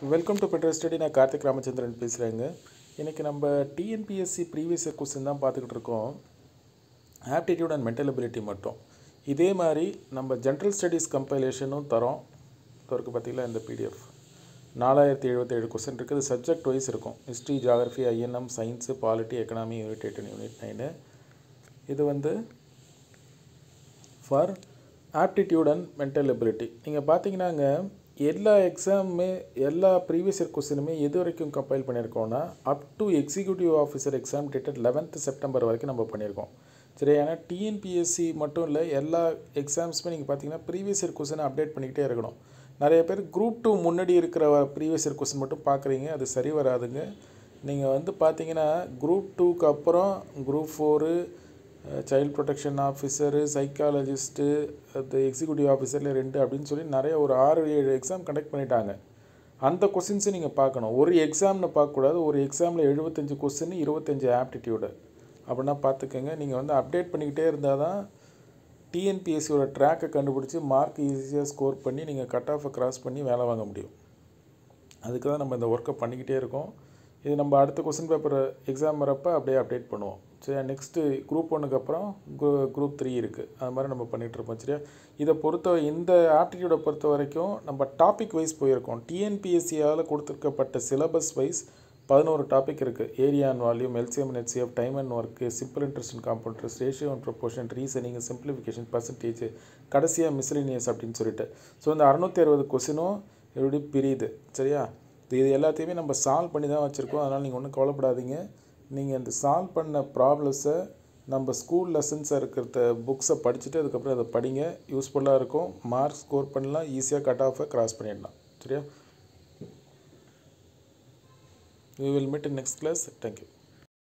welcome to petrol study நான் கார்த்திக் ராமச்சந்திரன் பேசுகிறேங்க இன்றைக்கி நம்ம டிஎன்பிஎஸ்சி ப்ரீவியஸ் இயர் கொஸ்டின் தான் பார்த்துக்கிட்டு இருக்கோம் ஆப்டிடியூட் அண்ட் மென்டல் எபிலிட்டி மட்டும் இதே மாதிரி நம்ம ஜென்ரல் ஸ்டடீஸ் கம்பைலேஷனும் தரோம் இதற்கு பார்த்தீங்களா இந்த பிடிஎஃப் நாலாயிரத்தி எழுபத்தேழு கொஸ்டின் இருக்குது சப்ஜெக்ட் வைஸ் இருக்கும் history geography INM science polity economy unit eight unit nine இது வந்து for aptitude and mental ability நீங்கள் பார்த்தீங்கன்னாங்க எல்லா எக்ஸாமுமே எல்லா ப்ரீவியஸ் இயர் கொஸ்டினுமே எது வரைக்கும் கம்பைல் பண்ணியிருக்கோம்னா up to executive officer exam dated eleventh September வரைக்கும் நம்ம பண்ணியிருக்கோம் சரி ஏன்னா டிஎன்பிஎஸ்சி மட்டும் இல்லை எல்லா எக்ஸாம்ஸுமே நீங்கள் பார்த்தீங்கன்னா ப்ரீவியஸ் இயர் கொஸ்டினை அப்டேட் பண்ணிக்கிட்டே இருக்கணும் நிறைய பேர் குரூப் டூ முன்னாடி இருக்கிற ப்ரீவியஸ் இயர் கொஸ்டின் மட்டும் பார்க்குறீங்க அது சரி வராதுங்க நீங்கள் வந்து பார்த்தீங்கன்னா குரூப் டூக்கு அப்புறம் group four child protection officer psychologist அது எக்ஸிக்யூட்டிவ் ஆஃபீஸரில் ரெண்டு அப்படின்னு சொல்லி நிறைய ஒரு ஆறு ஏழு எக்ஸாம் கண்டக்ட் பண்ணிட்டாங்க அந்த கொஸ்டின்ஸை நீங்கள் பார்க்கணும் ஒரு எக்ஸாம்னு பார்க்கக்கூடாது ஒரு எக்ஸாமில் எழுபத்தஞ்சு கொஸ்டின் இருபத்தஞ்சி ஆப்டிடியூடு அப்படின்னா பார்த்துக்கோங்க நீங்கள் வந்து அப்டேட் பண்ணிக்கிட்டே இருந்தால் தான் டிஎன்பிஎஸ்சியோட ட்ராக்கை கண்டுபிடிச்சி மார்க் ஈஸியாக ஸ்கோர் பண்ணி நீங்கள் கட் ஆஃபை கிராஸ் பண்ணி வேலை வாங்க முடியும் அதுக்கு தான் நம்ம இந்த ஒர்க்கை பண்ணிக்கிட்டே இருக்கோம் இது நம்ம அடுத்த கொஸ்டின் பேப்பர் எக்ஸாம் வரப்போ அப்படியே அப்டேட் பண்ணுவோம் சரியா நெக்ஸ்ட்டு குரூப் ஒன்றுக்கு அப்புறம் குரூ குரூப் த்ரீ இருக்குது அது மாதிரி நம்ம பண்ணிகிட்ருப்போம் சரியா இதை பொறுத்த இந்த ஆப்டிடியூடை பொறுத்த வரைக்கும் நம்ம டாபிக் வைஸ் போயிருக்கோம் டிஎன்பிஎஸ்சியால் கொடுத்துருக்கப்பட்ட சிலபஸ் வைஸ் பதினோரு டாபிக் இருக்குது area and volume LCM and HCF time and work simple interest and compounders ratio and proportion reasoning simplification percentage கடைசியாக மிஸ்லினியஸ் அப்படின்னு சொல்லிட்டு ஸோ இந்த அறநூற்றி அறுபது கொஸ்டினும் எப்படி பிரியுது சரியா இது எல்லாத்தையுமே நம்ம சால்வ் பண்ணி தான் வச்சுருக்கோம் அதனால் நீங்கள் ஒன்றும் கவலைப்படாதீங்க நீங்கள் இந்த சால்வ் பண்ண ப்ராப்ளம்ஸை நம்ம ஸ்கூல் லெசன்ஸாக இருக்கிறத புக்ஸை படிச்சுட்டு அதுக்கப்புறம் அதை படிங்க யூஸ்ஃபுல்லாக இருக்கும் மார்க் ஸ்கோர் பண்ணலாம் ஈஸியாக கட் ஆஃபை கிராஸ் பண்ணிடலாம் சரியா we will meet in next class thank you